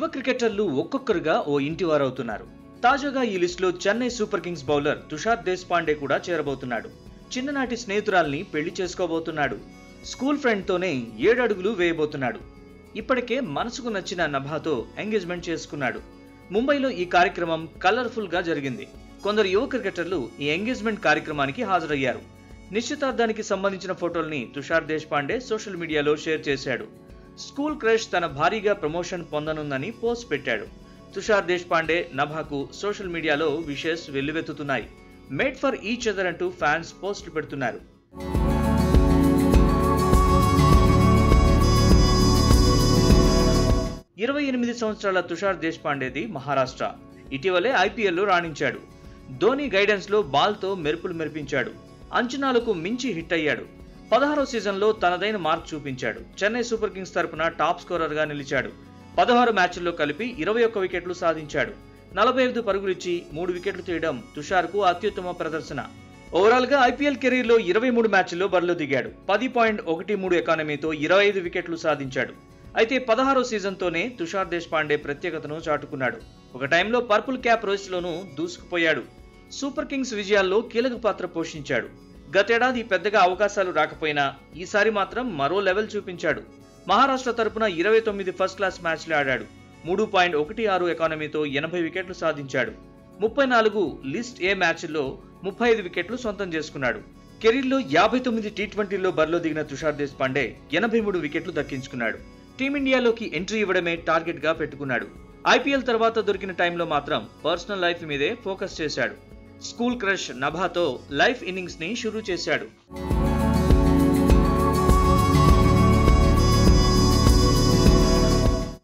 యువ క్రికెటర్లు ఒక్కొక్కరుగా ఓ ఇంటి వారవుతున్నారు తాజాగా ఈ లిస్టులో Chennai Super Kings bowler Tushar Deshpande కూడా చేరబోతున్నాడు చిన్ననాటి స్నేహితురాల్ని పెళ్లి చేసుకోబోతున్నాడు స్కూల్ ఫ్రెండ్తోనే ఏడు అడుగులు వేయబోతున్నాడు ఇప్పటికే మనసుకు నచ్చిన నభాతో ఎంగేజ్మెంట్ చేసుకున్నాడు ముంబైలో ఈ కార్యక్రమం కలర్ఫుల్ గా జరిగింది కొందరు యువ క్రికెటర్లు ఈ ఎంగేజ్మెంట్ కార్యక్రమానికి హాజరయ్యారు నిశ్చితార్థానికి సంబంధించిన ఫోటోల్ని తుషార్ దేశ్పాండే సోషల్ మీడియాలో షేర్ చేశాడు స్కూల్ క్రష్ తన భారీగా ప్రమోషన్ పొందనుందని పోస్ట్ పెట్టాడు తుషార్ దేశ్పాండే నభాకు సోషల్ మీడియాలో విషెస్ వెల్లువెత్తుతున్నాయి మేడ్ ఫర్ ఈచ్ అదర్ అంటూ ఫ్యాన్స్ పోస్టులు పెడుతున్నారు ఇరవై ఎనిమిది సంవత్సరాల తుషార్ దేశ్పాండేది మహారాష్ట్ర ఇటీవలే ఐపీఎల్లో రాణించాడు ధోని గైడెన్స్ లో బాల్ తో మెరుపులు మెరిపించాడు అంచనాలకు మించి హిట్ అయ్యాడు పదహారో సీజన్లో తనదైన మార్క్ చూపించాడు చెన్నై సూపర్ కింగ్స్ తరపున టాప్ స్కోరర్ గా నిలిచాడు పదహారు మ్యాచ్ల్లో కలిపి ఇరవై ఒక్క వికెట్లు సాధించాడు నలభై ఐదు పరుగులిచ్చి మూడు వికెట్లు తీయడం తుషార్కు అత్యుత్తమ ప్రదర్శన ఓవరాల్ గా ఐపీఎల్ కెరీర్ లో ఇరవై మూడు మ్యాచ్ల్లో బరిలో దిగాడు పది పాయింట్ ఒకటి మూడు ఎకానమీతో ఇరవై ఐదు వికెట్లు సాధించాడు అయితే పదహారో సీజన్తోనే తుషార్ దేశ్పాండే ప్రత్యేకతను చాటుకున్నాడు ఒక టైంలో పర్పుల్ క్యాప్ రేస్లోనూ దూసుకుపోయాడు సూపర్ కింగ్స్ విజయాల్లో కీలక పాత్ర పోషించాడు గతేడాది పెద్దగా అవకాశాలు రాకపోయినా ఈసారి మాత్రం మరో లెవెల్ చూపించాడు మహారాష్ట్ర తరపున ఇరవై తొమ్మిది ఫస్ట్ క్లాస్ మ్యాచ్లు ఆడాడు మూడు పాయింట్ ఒకటి ఆరు ఎకానమీతో ఎనభై వికెట్లు సాధించాడు ముప్పై నాలుగు లిస్ట్ ఏ మ్యాచ్ల్లో ముప్పై ఐదు వికెట్లు సొంతం చేసుకున్నాడు కెరీర్లో యాభై తొమ్మిది టీ ట్వంటీలో బరిలో దిగిన తుషార్ దేశ్పాండే ఎనభై మూడు వికెట్లు దక్కించుకున్నాడు టీమిండియాలోకి ఎంట్రీ ఇవ్వడమే టార్గెట్ గా పెట్టుకున్నాడు ఐపీఎల్ తర్వాత దొరికిన టైంలో మాత్రం పర్సనల్ లైఫ్ మీదే ఫోకస్ చేశాడు స్కూల్ క్రష్ నభాతో లైఫ్ ఇన్నింగ్స్ ని షురూ చేశాడు